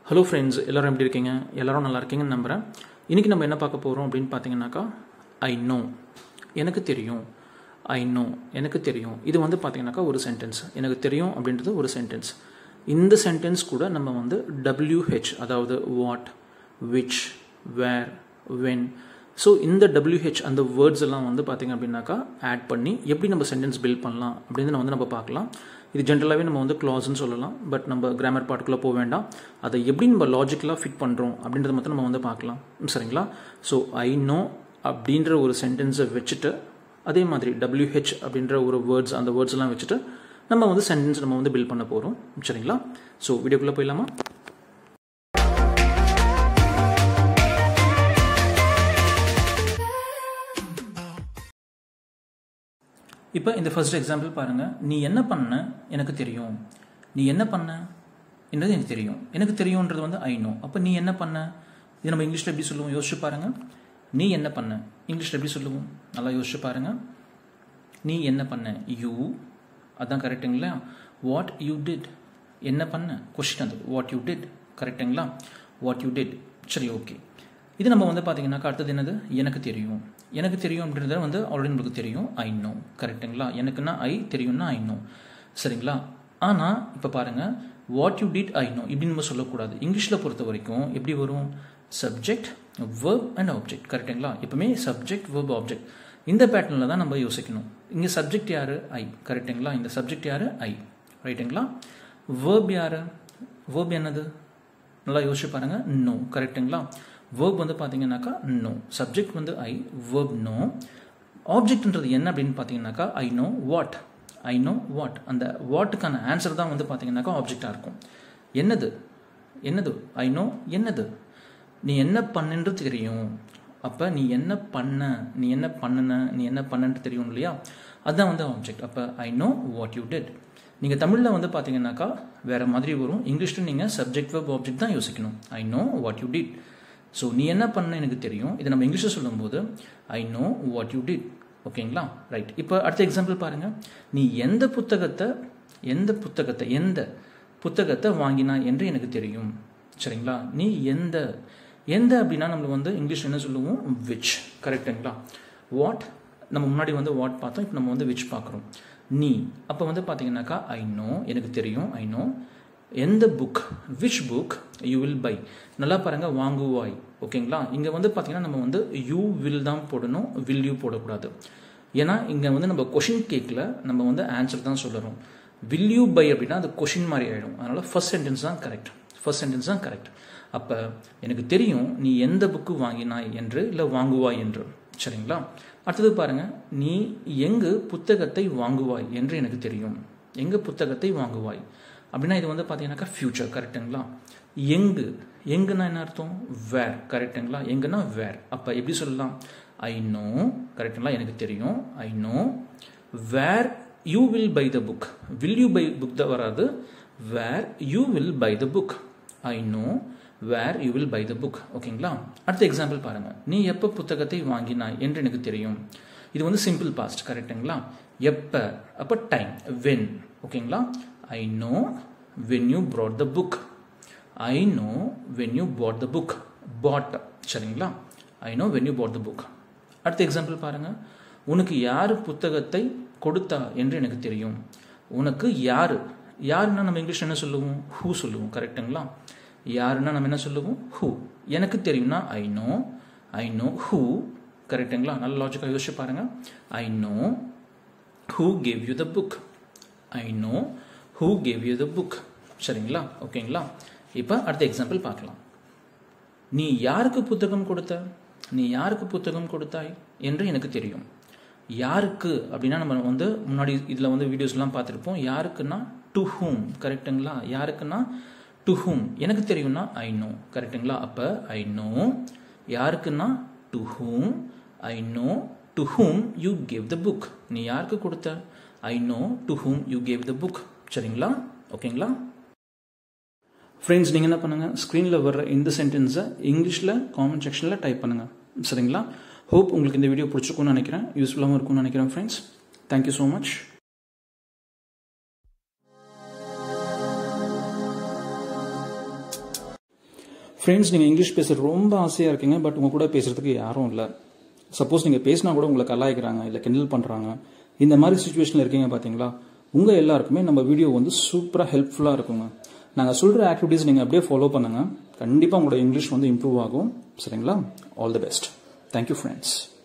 hello friends எல்லோரும் எப்படி இருக்கீங்க எல்லோரும் நல்லா இருக்கீங்கன்னு நம்புகிறேன் இன்றைக்கி நம்ம என்ன பார்க்க போகிறோம் அப்படின்னு பார்த்தீங்கன்னாக்கா ஐ நோ எனக்கு தெரியும் ஐ நோ எனக்கு தெரியும் இது வந்து பார்த்தீங்கன்னாக்கா ஒரு சென்டென்ஸ் எனக்கு தெரியும் அப்படின்றது ஒரு சென்டென்ஸ் இந்த சென்டென்ஸ் கூட நம்ம வந்து டபிள்யூஹெச் அதாவது what which where when so இந்த டபிள்யூஹெச் அந்த வேர்ட்ஸ் எல்லாம் வந்து பார்த்திங்க அப்படின்னாக்கா ஆட் பண்ணி எப்படி நம்ம சென்டென்ஸ் பில்ட் பண்ணலாம் அப்படின்னு வந்து நம்ம பார்க்கலாம் இது ஜென்ரலாகவே நம்ம வந்து க்ளாஸ்ன்னு சொல்லலாம் பட் நம்ம கிராமர் பார்ட்டுக்குள்ளே போக வேண்டாம் அதை எப்படி நம்ம லாஜிக்கலாக ஃபிட் பண்ணுறோம் அப்படின்றத மட்டும் நம்ம வந்து பார்க்கலாம் சரிங்களா ஸோ ஐ நோ அப்படின்ற ஒரு சென்டென்ஸை வச்சுட்டு அதே மாதிரி டபிள்யூஹெச் அப்படின்ற ஒரு வேர்ட்ஸ் அந்த வேர்ட்ஸ் எல்லாம் வச்சுட்டு நம்ம வந்து சென்டென்ஸ் நம்ம வந்து பில்ட் பண்ண போகிறோம் சரிங்களா ஸோ வீடியோக்குள்ளே போயிடலாமா இப்போ இந்த ஃபர்ஸ்ட் எக்ஸாம்பிள் பாருங்கள் நீ என்ன பண்ண எனக்கு தெரியும் நீ என்ன பண்ண என்றது எனக்கு தெரியும் எனக்கு தெரியுன்றது வந்து ஐ நோ அப்போ நீ என்ன பண்ண இது நம்ம இங்கிலீஷில் எப்படி சொல்லுவோம் யோசிச்சு பாருங்கள் நீ என்ன பண்ண இங்கிலீஷில் எப்படி சொல்லுவோம் நல்லா யோசிச்சு பாருங்கள் நீ என்ன பண்ண யூ அதான் கரெக்டுங்களா வாட் யூ டிட் என்ன பண்ண கொஸ்டின் அது வாட் யூ டிட் கரெக்டுங்களா வாட் யூ டிட் சரி ஓகே இது நம்ம வந்து பார்த்தீங்கன்னாக்கா அடுத்தது என்னது எனக்கு தெரியும் எனக்கு தெரியும் அப்படின்றத வந்து ஆல்ரெடி நம்மளுக்கு தெரியும் ஐ நோ கரெக்டுங்களா எனக்குன்னா ஐ தெரியும்னா ஐ நோ சரிங்களா ஆனால் இப்போ பாருங்கள் what you did I know இப்படி நம்ம சொல்லக்கூடாது இங்கிலீஷில் பொறுத்த வரைக்கும் எப்படி வரும் சப்ஜெக்ட் வேர்ப் அண்ட் ஆப்ஜெக்ட் கரெக்டுங்களா எப்பவுமே சப்ஜெக்ட் வேர்ப் ஆப்ஜெக்ட் இந்த பேட்டர்னில் தான் நம்ம யோசிக்கணும் இங்கே சப்ஜெக்ட் யார் ஐ கரெக்டுங்களா இந்த சப்ஜெக்ட் யார் ஐ ரைட்டுங்களா வேர்ப் யார் வேர்ப் என்னது நல்லா யோசிச்சு பாருங்கள் நோ கரெக்டுங்களா வேர்ப் வந்து பார்த்தீங்கன்னாக்கா நோ சப்ஜெக்ட் வந்து ஐ வேர்ப் நோ ஆப்ஜெக்ட்ன்றது என்ன அப்படின்னு பார்த்தீங்கன்னாக்கா I know what I know what அந்த வாட்டுக்கான ஆன்சர் தான் வந்து பார்த்தீங்கன்னாக்கா ஆப்ஜெக்டாக இருக்கும் என்னது என்னது ஐ நோ என்னது நீ என்ன பண்ணுன்றது தெரியும் அப்போ நீ என்ன பண்ண நீ என்ன பண்ணுன நீ என்ன பண்ணன்ட்டு தெரியும் இல்லையா அதுதான் வந்து ஆப்ஜெக்ட் அப்போ I know what you did நீங்கள் தமிழில் வந்து பார்த்தீங்கன்னாக்கா வேறு மாதிரி வரும் இங்கிலீஷில் நீங்கள் சப்ஜெக்ட் வெப் ஆப்ஜெக்ட் தான் யோசிக்கணும் I know what you did so நீ என்ன பண்ண எனக்கு தெரியும் இதை நம்ம இங்கிலீஷில் சொல்லும்போது I know what you did ஓகேங்களா ரைட் இப்போ அடுத்த எக்ஸாம்பிள் பாருங்கள் நீ எந்த புத்தகத்தை எந்த புத்தகத்தை எந்த புத்தகத்தை வாங்கினா என்று எனக்கு தெரியும் சரிங்களா நீ எந்த எந்த அப்படின்னா நம்ம வந்து இங்கிலீஷ் என்ன சொல்லுவோம் விச் கரெக்டுங்களா வாட் நம்ம முன்னாடி வந்து வாட் பார்த்தோம் இப்போ நம்ம வந்து விச் பார்க்குறோம் நீ அப்போ வந்து பார்த்தீங்கன்னாக்கா ஐ நோ எனக்கு தெரியும் ஐ நோ எந்த book which book you will buy நல்லா பாருங்கள் வாங்குவாய் ஓகேங்களா இங்கே வந்து பார்த்தீங்கன்னா நம்ம வந்து யூ வில் தான் போடணும் வில் யூ போடக்கூடாது ஏன்னா இங்கே வந்து நம்ம கொஷின் கேட்கல நம்ம வந்து ஆன்சர் தான் சொல்லுறோம் வில் யூ பை அப்படின்னா அது கொஷின் மாதிரி ஆகிடும் அதனால் ஃபர்ஸ்ட் சென்டென்ஸ் தான் கரெக்ட் ஃபர்ஸ்ட் சென்டென்ஸ் தான் கரெக்ட் அப்போ எனக்கு தெரியும் நீ எந்த புக்கு வாங்கினாய் என்று இல்லை வாங்குவாய் என்று சரிங்களா அடுத்தது பாருங்க நீ எங்கு புத்தகத்தை வாங்குவாய் என்று எனக்கு தெரியும் எங்கு புத்தகத்தை வாங்குவாய் அப்படின்னா இது வந்து பார்த்தீங்கன்னாக்கா ஃபியூச்சர் கரெக்டுங்களா எங்கு எங்குன்னா என்ன அர்த்தம் வேர் கரெக்டுங்களா எங்குன்னா வேர் அப்போ எப்படி சொல்லலாம் ஐ நோ கரெக்டுங்களா எனக்கு தெரியும் I know where you will buy the book will you buy book தான் வராது where you will buy the book I know where you will buy the book ஓகேங்களா அடுத்த எக்ஸாம்பிள் பாருங்கள் நீ எப்போ புத்தகத்தை வாங்கினாய் என்று எனக்கு தெரியும் இது வந்து சிம்பிள் பாஸ்ட் கரெக்டுங்களா எப்போ அப்போ டைம் வென் ஓகேங்களா I know when you brought the book I know when you bought the book bought சரிங்களா I know when you bought the book அடுத்த எக்ஸாம்பிள் பாருங்கள் உனக்கு யார் புத்தகத்தை கொடுத்தா என்று எனக்கு தெரியும் உனக்கு யார் யாருன்னா நம்ம இங்கிலீஷ் என்ன சொல்லுவோம் ஹூ சொல்லுவோம் கரெக்டுங்களா யாருன்னா நம்ம என்ன சொல்லுவோம் ஹூ எனக்கு தெரியும்னா I know I know who கரெக்டுங்களா நல்ல லாஜிக்காக யோசிச்சு பாருங்க I know who gave you the book I know who gave you the book சரிங்களா ஓகேங்களா இப்போ அடுத்த எக்ஸாம்பிள் பார்க்கலாம் நீ யாருக்கு புத்தகம் கொடுத்த நீ யாருக்கு புத்தகம் கொடுத்தாய் என்று எனக்கு தெரியும் யாருக்கு அப்படின்னா நம்ம வந்து முன்னாடி இதில் வந்து வீடியோஸ்லாம் பார்த்துருப்போம் யாருக்குன்னா டு ஹூம் கரெக்டுங்களா யாருக்குன்னா டு ஹூம் எனக்கு தெரியும்னா ஐ நோ கரெக்டுங்களா அப்போ ஐ நோ யாருக்குன்னா to whom I know to whom you gave the book நீ யாருக்கு கொடுத்த I know to whom you gave the book சரிங்களா ஓகேங்களா ஃப்ரெண்ட்ஸ் நீங்கள் என்ன பண்ணுங்கள் ஸ்க்ரீனில் வர்ற இந்த சென்டென்ஸை இங்கிலீஷில் காமெண்ட் செக்ஷனில் டைப் பண்ணுங்கள் சரிங்களா ஹோப் உங்களுக்கு இந்த வீடியோ பிடிச்சிருக்கும்னு நினைக்கிறேன் யூஸ்ஃபுல்லாகவும் இருக்கும்னு நினைக்கிறேன் friends thank you so much friends நீங்கள் இங்கிலீஷ் பேசுறது ரொம்ப ஆசையாக இருக்கீங்க பட் உங்கள் கூட பேசுறதுக்கு யாரும் இல்லை சப்போஸ் நீங்கள் பேசினா கூட உங்களை கலாய்க்கிறாங்க இல்லை கிண்டல் பண்ணுறாங்க இந்த மாதிரி சுச்சுவேஷனில் இருக்கீங்க பார்த்தீங்களா உங்கள் எல்லாருக்குமே நம்ம வீடியோ வந்து சூப்பராக ஹெல்ப்ஃபுல்லாக இருக்குங்க நாங்கள் சொல்கிற ஆக்டிவிட்டீஸ் நீங்கள் அப்படியே ஃபாலோ பண்ணுங்கள் கண்டிப்பாக உங்களோட இங்கிலீஷ் வந்து இம்ப்ரூவ் ஆகும் சரிங்களா all the best thank you friends